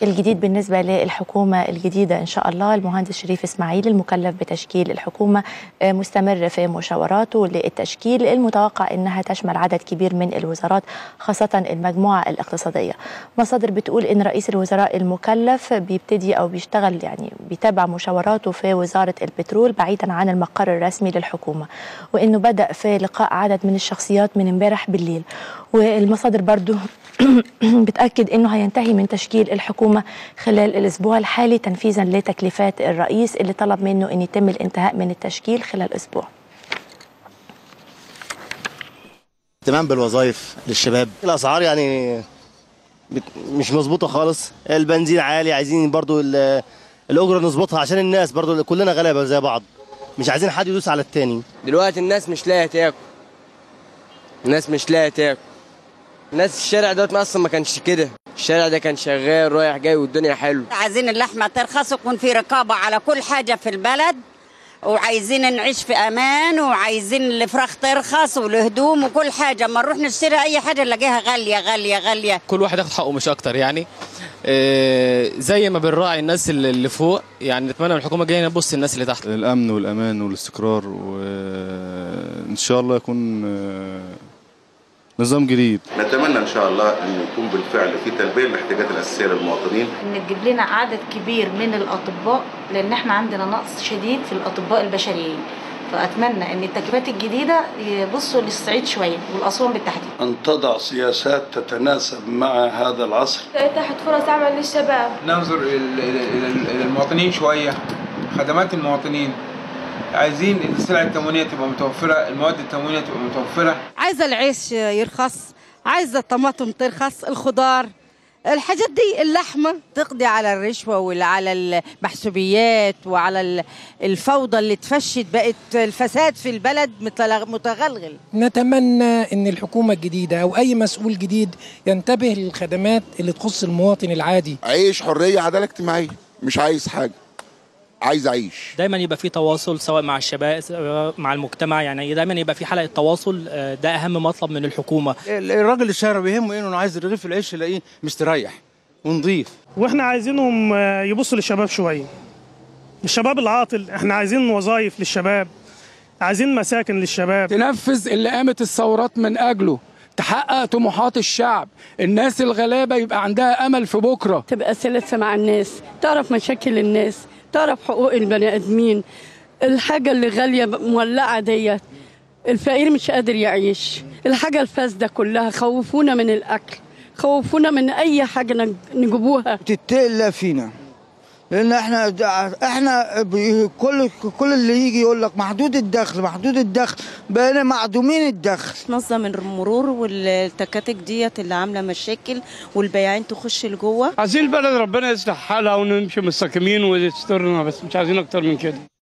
الجديد بالنسبة للحكومة الجديدة إن شاء الله المهندس شريف إسماعيل المكلف بتشكيل الحكومة مستمر في مشاوراته للتشكيل المتوقع أنها تشمل عدد كبير من الوزارات خاصة المجموعة الاقتصادية مصادر بتقول أن رئيس الوزراء المكلف بيبتدي أو بيشتغل يعني بيتابع مشاوراته في وزارة البترول بعيدا عن المقر الرسمي للحكومة وأنه بدأ في لقاء عدد من الشخصيات من امبارح بالليل والمصادر برضو بتأكد أنه هينتهي من تشكيل الحكومة خلال الأسبوع الحالي تنفيذا لتكليفات الرئيس اللي طلب منه أن يتم الانتهاء من التشكيل خلال أسبوع اهتمام بالوظائف للشباب الاسعار يعني بت- مش مظبوطه خالص البنزين عالي عايزين برضو ال- الاجره نظبطها عشان الناس برضو كلنا غلابه زي بعض مش عايزين حد يدوس على التاني دلوقتي الناس مش لاقيه تاكل الناس مش لاقيه تاكل الناس الشارع دوت اصلا ما كانش كده الشارع ده كان شغال رايح جاي والدنيا حلو عايزين اللحمة ترخص ويكون في رقابة على كل حاجة في البلد وعايزين نعيش في أمان وعايزين الفراخ ترخص والهدوم وكل حاجة اما نروح نشتري أي حاجة نلاقيها غالية غالية غالية كل واحد ياخد حقه مش اكتر يعني آه، زي ما بنراعي الناس اللي اللي فوق يعني نتمنى من الحكومه الجايه نبص الناس اللي تحت الامن والامان والاستقرار وان شاء الله يكون آه، نظام جديد نتمنى ان شاء الله ان يكون بالفعل في تلبيه للاحتياجات الاساسيه للمواطنين ان تجيب لنا عدد كبير من الاطباء لان احنا عندنا نقص شديد في الاطباء البشريين فاتمنى ان التكليفات الجديده يبصوا للصعيد شويه والاسوان بالتحديد أن تضع سياسات تتناسب مع هذا العصر إتاحة فرص عمل للشباب ننظر إلى إلى- إلى المواطنين شوية خدمات المواطنين عايزين السلع التموينية تبقى متوفرة المواد التموينية تبقى متوفرة عايزه العيش يرخص عايزه الطماطم ترخص الخضار الحاجات دي اللحمه تقضي على الرشوه وعلى المحسوبيات وعلى ال- الفوضى اللي تفشت بقت الفساد في البلد متلغ- متغلغل نتمنى ان الحكومه الجديده او اي مسؤول جديد ينتبه للخدمات اللي تخص المواطن العادي عيش حريه عداله اجتماعيه مش عايز حاجه عايز اعيش دايما يبقى في تواصل سواء مع الشباب سواء مع المجتمع يعني دايما يبقى في حلقه تواصل آه، ده اهم مطلب من الحكومه الراجل الشارع بيهمه انه عايز رغيف العيش يلاقيه مستريح ونظيف واحنا عايزينهم آه، يبصوا للشباب شويه الشباب العاطل احنا عايزين وظائف للشباب عايزين مساكن للشباب تنفذ اللي قامت الثورات من أجله تحقق طموحات الشعب الناس الغلابة يبقى عندها أمل في بكرة تبقى سلسة مع الناس تعرف مشاكل الناس تعرف حقوق البني آدمين الحاجة اللي غالية مولعة ديت الفقير مش قادر يعيش الحاجة الفاسدة كلها خوفونا من الأكل خوفونا من أي حاجة نج- نجيبوها تتقلق فينا لان احنا احنا بي- كل كل اللي يجي يقول لك محدود الدخل محدود الدخل بقينا معدومين الدخل تنظم المرور والتكاتك ديت اللي عامله مشاكل والبياعين تخش لجوه عايزين البلد ربنا يصلح حالها ونمشي مستقيمين ويسترنا بس مش عايزين اكتر من كده